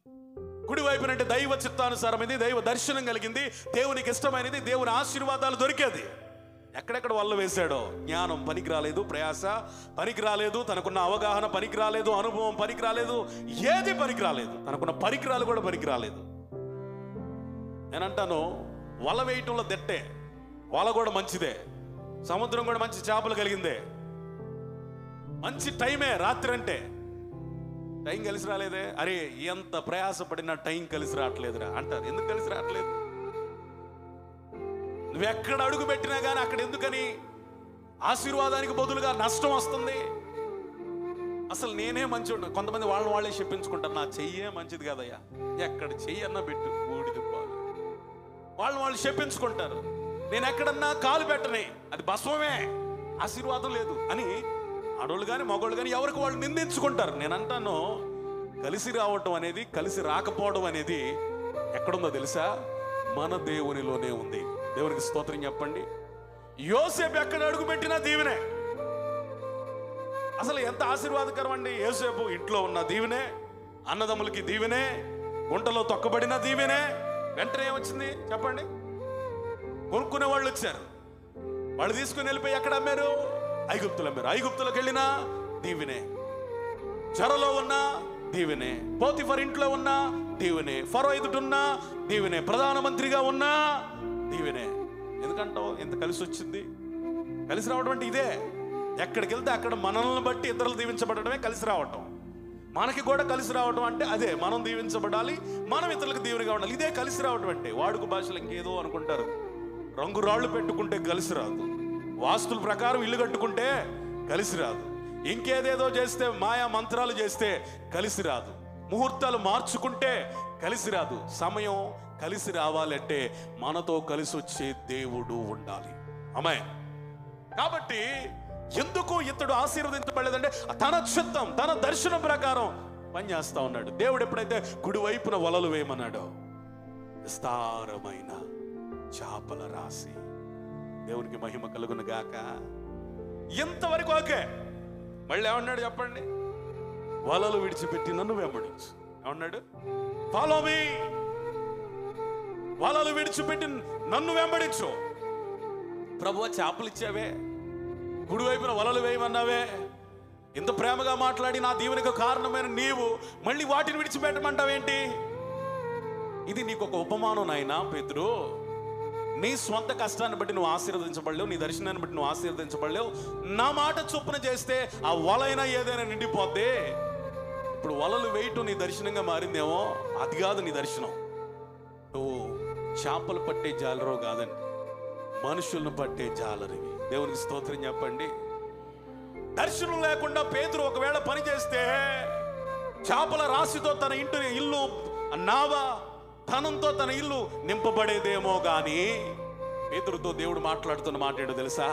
కుడి వైపునంటే దైవ చిత్తానుసారమైంది దైవ దర్శనం కలిగింది దేవునికి ఇష్టమైనది దేవుని ఆశీర్వాదాలు దొరికేది ఎక్కడెక్కడ వల్ల వేశాడో జ్ఞానం పనికి రాలేదు ప్రయాస పనికి రాలేదు తనకున్న అవగాహన పనికి రాలేదు అనుభవం పనికి రాలేదు ఏది పనికి రాలేదు తనకున్న పరికరాలు కూడా పనికి రాలేదు నేనంటాను వల వేయటంలో దెట్టే వల కూడా మంచిదే సముద్రం కూడా మంచి చేపలు కలిగిందే మంచి టైమే రాత్రి అంటే టైం కలిసి రాలేదే అరే ఎంత ప్రయాసపడినా టైం కలిసి రావట్లేదురా అంటారు ఎందుకు కలిసి రావట్లేదు నువ్వు ఎక్కడ అడుగు పెట్టినా కానీ అక్కడ ఎందుకని ఆశీర్వాదానికి బదులుగా నష్టం వస్తుంది అసలు నేనే మంచి కొంతమంది వాళ్ళని వాళ్ళే చెప్పించుకుంటారు నా చెయ్యే మంచిది కదయ్యా ఎక్కడ చెయ్యి అన్నా పెట్టు ఊడి దిబ్బాలు వాళ్ళు వాళ్ళు చెప్పించుకుంటారు నేను ఎక్కడన్నా కాలు పెట్టనే అది భస్వమే ఆశీర్వాదం లేదు అని ఆడోళ్ళు కానీ మగోళ్ళు కానీ ఎవరికి వాళ్ళు నిందించుకుంటారు నేను అంటాను కలిసి రావటం అనేది కలిసి రాకపోవడం అనేది ఎక్కడుందో తెలుసా మన దేవునిలోనే ఉంది దేవునికి స్తోత్రం చెప్పండి యోసేపు ఎక్కడ అడుగు పెట్టినా దీవెనే అసలు ఎంత ఆశీర్వాదకరం అండి యోసేపు ఇంట్లో ఉన్న దీవెనే అన్నదమ్ములకి దీవెనే గుంటలో తొక్కబడిన దీవెనే వెంటనే ఏమొచ్చింది చెప్పండి కొనుక్కునే వాళ్ళు వచ్చారు వాళ్ళు తీసుకుని వెళ్ళిపోయి ఎక్కడ అమ్మారు ఐగుప్తులు అమ్మారు ఐగుప్తులకు వెళ్ళినా దీవెనే చెరలో ఉన్న దీవెనే పోతిఫర్ ఇంట్లో ఉన్న దీవెనే ఫరో ఎదుటున్నా దీవెనే ప్రధానమంత్రిగా ఉన్నా దీవెనే ఎందుకంటావు ఎంత కలిసి వచ్చింది కలిసి రావడం అంటే ఇదే ఎక్కడికి వెళ్తే అక్కడ మనల్ని బట్టి ఇతరులు దీవించబడటమే కలిసి రావటం మనకి కూడా కలిసి రావటం అంటే అదే మనం దీవించబడాలి మనం ఇతరులకు దీవెనగా ఉండాలి ఇదే కలిసి రావటం అంటే వాడుక భాషలు ఇంకేదో అనుకుంటారు రంగు రాళ్ళు పెట్టుకుంటే కలిసి రాదు వాస్తుల ప్రకారం ఇల్లు కట్టుకుంటే కలిసి రాదు ఇంకేదేదో చేస్తే మాయా మంత్రాలు చేస్తే కలిసి రాదు ముహూర్తాలు మార్చుకుంటే కలిసి రాదు సమయం కలిసి రావాలంటే మనతో కలిసి వచ్చే దేవుడు ఉండాలి అమ్మాయి కాబట్టి ఎందుకు ఇతడు ఆశీర్వదించబడలేదంటే తన చిత్తం తన దర్శనం ప్రకారం పనిచేస్తా ఉన్నాడు దేవుడు ఎప్పుడైతే కుడి వైపున వలలు వేయమన్నాడో విస్తారమైన చేపల రాసి దేవునికి మహిమ కలుగును గాక ఇంతవరకు ఓకే మళ్ళీ ఏమన్నాడు చెప్పండి వలలు విడిచిపెట్టి నన్ను వెంబడించు ఏమన్నాడు ఫాలో మీ వలలు విడిచిపెట్టి నన్ను వెంబడించు ప్రభువ చేపలు ఇచ్చావే కుడి వైపున వలలు వేయమన్నావే ఇంత ప్రేమగా మాట్లాడి నా దీవెనకు కారణమైన నీవు మళ్ళీ వాటిని విడిచిపెట్టమంటావేంటి ఇది నీకు ఒక ఉపమానం నాయనా పేతురు నీ స్వంత కష్టాన్ని బట్టి నువ్వు ఆశీర్వదించబడలేవు నీ దర్శనాన్ని బట్టి నువ్వు ఆశీర్వదించబడలేవు నా మాట చొప్పున చేస్తే ఆ వలైనా ఏదైనా నిండిపోద్ది ఇప్పుడు వలలు వేయటం నీ దర్శనంగా మారిందేమో అది కాదు నీ దర్శనం నువ్వు చేపలు పట్టే జాలరో కాదండి మనుషులను పట్టే జాలరివి దేవునికి స్తోత్రం చెప్పండి దర్శనం లేకుండా పేతురు ఒకవేళ పని చేస్తే చేపల రాశితో తన ఇంటిని ఇల్లు నావ ధనంతో తన ఇల్లు నింపబడేదేమో గాని పేతురుతో దేవుడు మాట్లాడుతున్న మాట ఏంటో తెలుసా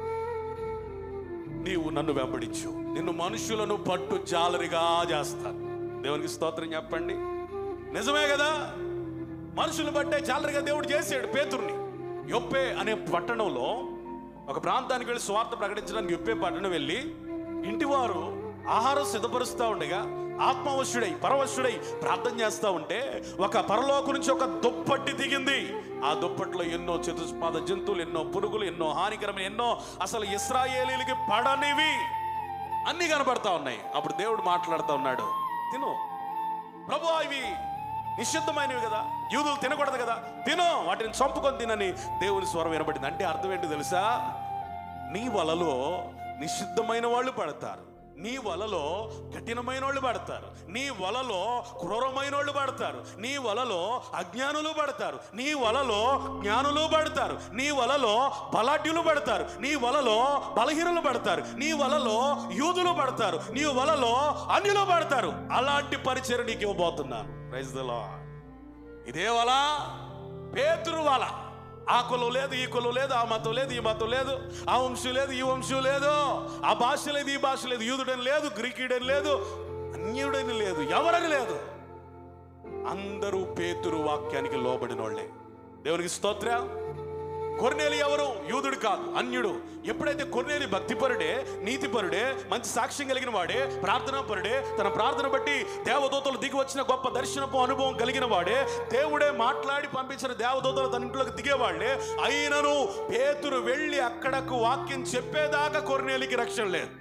నీవు నన్ను వెంబడించు నిన్ను మనుషులను పట్టు జాలరిగా చేస్తాను దేవునికి స్తోత్రం చెప్పండి నిజమే కదా మనుషులు బట్టే జాలరిగా దేవుడు చేసాడు పేతుర్ని యొప్పే అనే పట్టణంలో ఒక ప్రాంతానికి వెళ్ళి స్వార్థ ప్రకటించడానికి యొప్పే పట్టణం వెళ్ళి ఇంటివారు ఆహారం సిద్ధపరుస్తూ ఉండగా ఆత్మవశుడై పరవశుడై ప్రార్థన చేస్తూ ఉంటే ఒక పరలోకు నుంచి ఒక దుప్పట్టి దిగింది ఆ దుప్పట్లో ఎన్నో చతుష్పాద జంతువులు ఎన్నో పురుగులు ఎన్నో హానికరమైన ఎన్నో అసలు ఇస్రాయేలీలకి పడనివి అన్ని కనబడతా ఉన్నాయి అప్పుడు దేవుడు మాట్లాడుతూ ఉన్నాడు తిను ప్రభు ఇవి నిషిద్ధమైనవి కదా యూదులు తినకూడదు కదా తిను వాటిని చంపుకొని తినని దేవుని స్వరం వినబడింది అంటే అర్థం ఏంటి తెలుసా నీ వలలో నిషిద్ధమైన వాళ్ళు పడతారు నీ వలలో కఠినమైన వాళ్ళు పడతారు నీ వలలో క్రూరమైన వాళ్ళు పడతారు నీ వలలో అజ్ఞానులు పడతారు నీ వలలో జ్ఞానులు పడతారు నీ వలలో బలాఢ్యులు పడతారు నీ వలలో బలహీనులు పడతారు నీ వలలో యూదులు పడతారు నీ వలలో అన్యులు పడతారు అలాంటి పరిచయం నీకు ఇవ్వబోతున్నాను ప్రైజ్ ద లార్డ్ ఇదే వల పేతురు వల ఆ కులం లేదు ఈ కులం లేదు ఆ మతం లేదు ఈ మతం లేదు ఆ వంశం లేదు ఈ వంశం లేదు ఆ భాష లేదు ఈ భాష లేదు యూదుడని లేదు గ్రీకుడని లేదు అన్యుడని లేదు ఎవరని లేదు అందరూ పేతురు వాక్యానికి లోబడిన వాళ్ళే దేవునికి స్తోత్రం కొర్నేలి ఎవరు యూదుడు కాదు అన్యుడు ఎప్పుడైతే కొర్నేలి భక్తిపరుడే నీతిపరుడే మంచి సాక్ష్యం కలిగిన వాడే ప్రార్థనాపరుడే తన ప్రార్థన బట్టి దేవదూతలు దిగి వచ్చిన గొప్ప దర్శనపు అనుభవం కలిగిన వాడే దేవుడే మాట్లాడి పంపించిన దేవదూతలు తన ఇంట్లోకి దిగేవాళ్లే అయినను పేతురు వెళ్ళి అక్కడకు వాక్యం చెప్పేదాకా కొర్నేలికి రక్షణ లేదు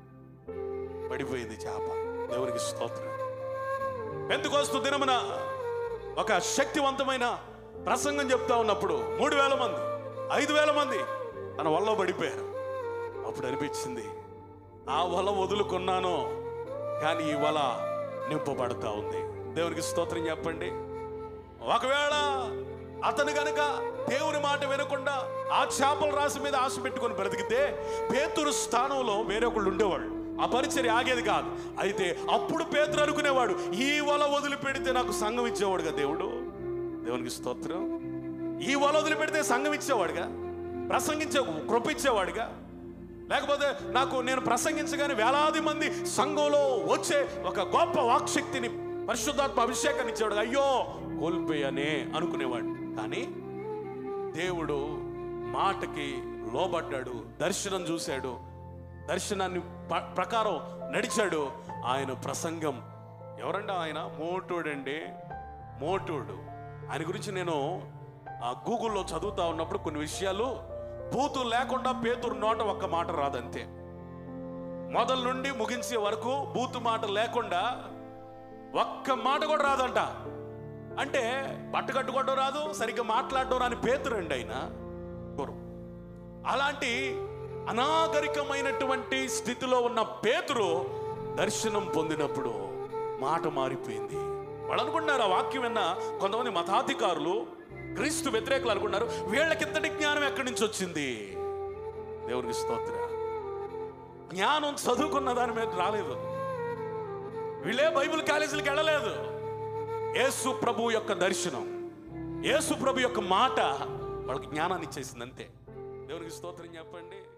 పడిపోయింది చేప దేవునికి స్తోత్రం పెందుకోస్తు దినమున ఒక శక్తివంతమైన ప్రసంగం చెప్తా ఉన్నప్పుడు మూడు వేల మంది ఐదు వేల మంది తన వల్ల పడిపోయారు అప్పుడు అనిపించింది ఆ వల వదులుకున్నాను కానీ ఈ వల నింపబడతా ఉంది దేవునికి స్తోత్రం చెప్పండి ఒకవేళ అతను గనుక దేవుని మాట వినకుండా ఆ చేపల రాశి మీద ఆశ పెట్టుకొని బ్రతికితే పేతురు స్థానంలో వేరొకళ్ళు ఉండేవాళ్ళు ఆ పరిచర్య ఆగేది కాదు అయితే అప్పుడు పేతురు అనుకునేవాడు ఈ వల వదిలిపెడితే నాకు సంఘం ఇచ్చేవాడుగా దేవుడు దేవునికి స్తోత్రం ఈ వల వదిలిపెడితే సంఘం ఇచ్చేవాడుగా ప్రసంగించే కృప ఇచ్చేవాడుగా లేకపోతే నాకు నేను ప్రసంగించగానే వేలాది మంది సంఘంలో వచ్చే ఒక గొప్ప వాక్శక్తిని పరిశుద్ధాత్మ అభిషేకాన్ని ఇచ్చేవాడు అయ్యో కోల్పోయానే అనుకునేవాడు కానీ దేవుడు మాటకి లోబడ్డాడు దర్శనం చూశాడు దర్శనాన్ని ప- ప్రకారం నడిచాడు ఆయన ప్రసంగం ఎవరండి ఆయన మోటోడండి మోటోడు ఆయన గురించి నేను ఆ గూగుల్లో చదువుతా ఉన్నప్పుడు కొన్ని విషయాలు బూతు లేకుండా పేతురు నోట ఒక్క మాట రాదంతే మొదల నుండి ముగించే వరకు బూతు మాట లేకుండా ఒక్క మాట కూడా రాదంట అంటే బట్ట కట్టుకోవడం రాదు సరిగ్గా మాట్లాడడం రాని పేతురండి ఆయన ఎవరు? అలాంటి అనాగరికమైనటువంటి స్థితిలో ఉన్న పేతురు దర్శనం పొందినప్పుడు మాట మారిపోయింది వాళ్ళు అనుకున్నారు ఆ వాక్యం విన్న కొంతమంది మతాధికారులు క్రీస్తు వ్యతిరేకులు అనుకున్నారు వీళ్ళకి ఇంతటి జ్ఞానం ఎక్కడి నుంచి వచ్చింది దేవునికి స్తోత్ర జ్ఞానం చదువుకున్న దాని మీద రాలేదు వీళ్ళే బైబిల్ కాలేజీలకు వెళ్ళలేదు యేసు ప్రభు యొక్క దర్శనం యేసు ప్రభు యొక్క మాట వాళ్ళకి జ్ఞానాన్ని ఇచ్చేసింది అంతే దేవునికి స్తోత్రం చెప్పండి